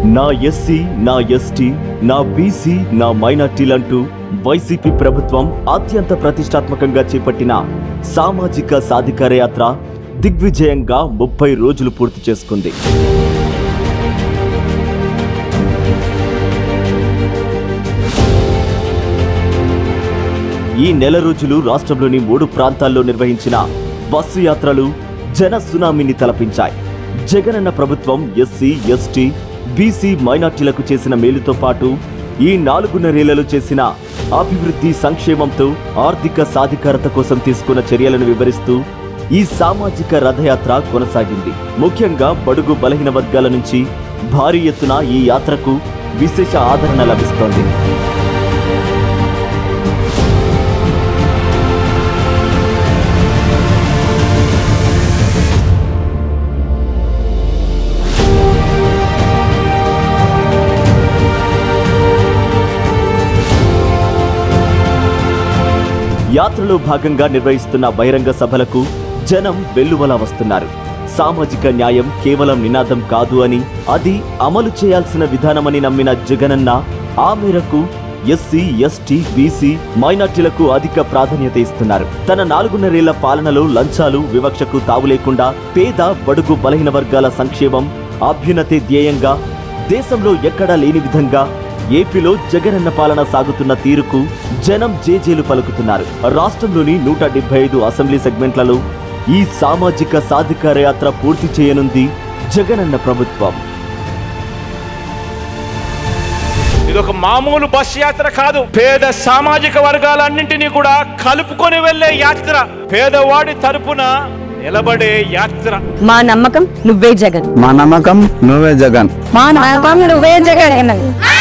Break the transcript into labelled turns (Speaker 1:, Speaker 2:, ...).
Speaker 1: నా ఎస్సీ నా ఎస్టీ నా బీసీ నా మైనార్టీలంటూ వైసీపీ ప్రభుత్వం అత్యంత ప్రతిష్టాత్మకంగా చేపట్టిన సామాజిక సాధికార యాత్ర దిగ్విజయంగా ముప్పై రోజులు పూర్తి చేసుకుంది ఈ నెల రోజులు రాష్ట్రంలోని మూడు ప్రాంతాల్లో నిర్వహించిన బస్సు యాత్రలు జన సునామీని తలపించాయి జగనన్న ప్రభుత్వం ఎస్సీ ఎస్టీ బీసీ మైనార్టీలకు చేసిన మేలుతో పాటు ఈ నాలుగున్నరేళ్లలో చేసిన అభివృద్ధి సంక్షేమంతో ఆర్థిక సాధికారత కోసం తీసుకున్న చర్యలను వివరిస్తూ ఈ సామాజిక రథయాత్ర కొనసాగింది ముఖ్యంగా బడుగు బలహీన వర్గాల నుంచి భారీ ఎత్తున ఈ యాత్రకు విశేష ఆదరణ లభిస్తోంది యాత్రలో భాగంగా నిర్వహిస్తున్న బహిరంగ సభలకు జనం వెల్లువలా వస్తున్నారు సామాజిక న్యాయం కేవలం నినాదం కాదు అని అది అమలు చేయాల్సిన విధానమని నమ్మిన జగనన్న ఆ మేరకు ఎస్సీ ఎస్టీ బీసీ మైనార్టీలకు అధిక ప్రాధాన్యత ఇస్తున్నారు తన నాలుగున్నరేళ్ల పాలనలో లంచాలు వివక్షకు తావు లేకుండా పేద బడుగు బలహీన వర్గాల సంక్షేమం అభ్యున్నతి ధ్యేయంగా దేశంలో ఎక్కడా లేని విధంగా ఏపీలో జగనన్న పాలన సాగుతున్న తీరుకు జనం జేజేలు పలుకుతున్నారు రాష్ట్రంలోని నూట డెబ్బై ఐదు అసెంబ్లీ సెగ్మెంట్లలో ఈ సామాజిక సాధికార యాత్ర పూర్తి చేయనుంది జగనన్న ప్రభుత్వం
Speaker 2: ఇది ఒక మామూలు బస్ యాత్ర కాదు పేద సామాజిక వర్గాలన్నింటినీ కూడా కలుపుకొని వెళ్లే యాత్ర పేదవాడి తరపున నిలబడే యాత్ర
Speaker 3: మా నమ్మకం నువ్వే జగన్
Speaker 4: మా నమ్మకం నువ్వే జగన్
Speaker 3: మా నమ్మకం నువ్వే జగన్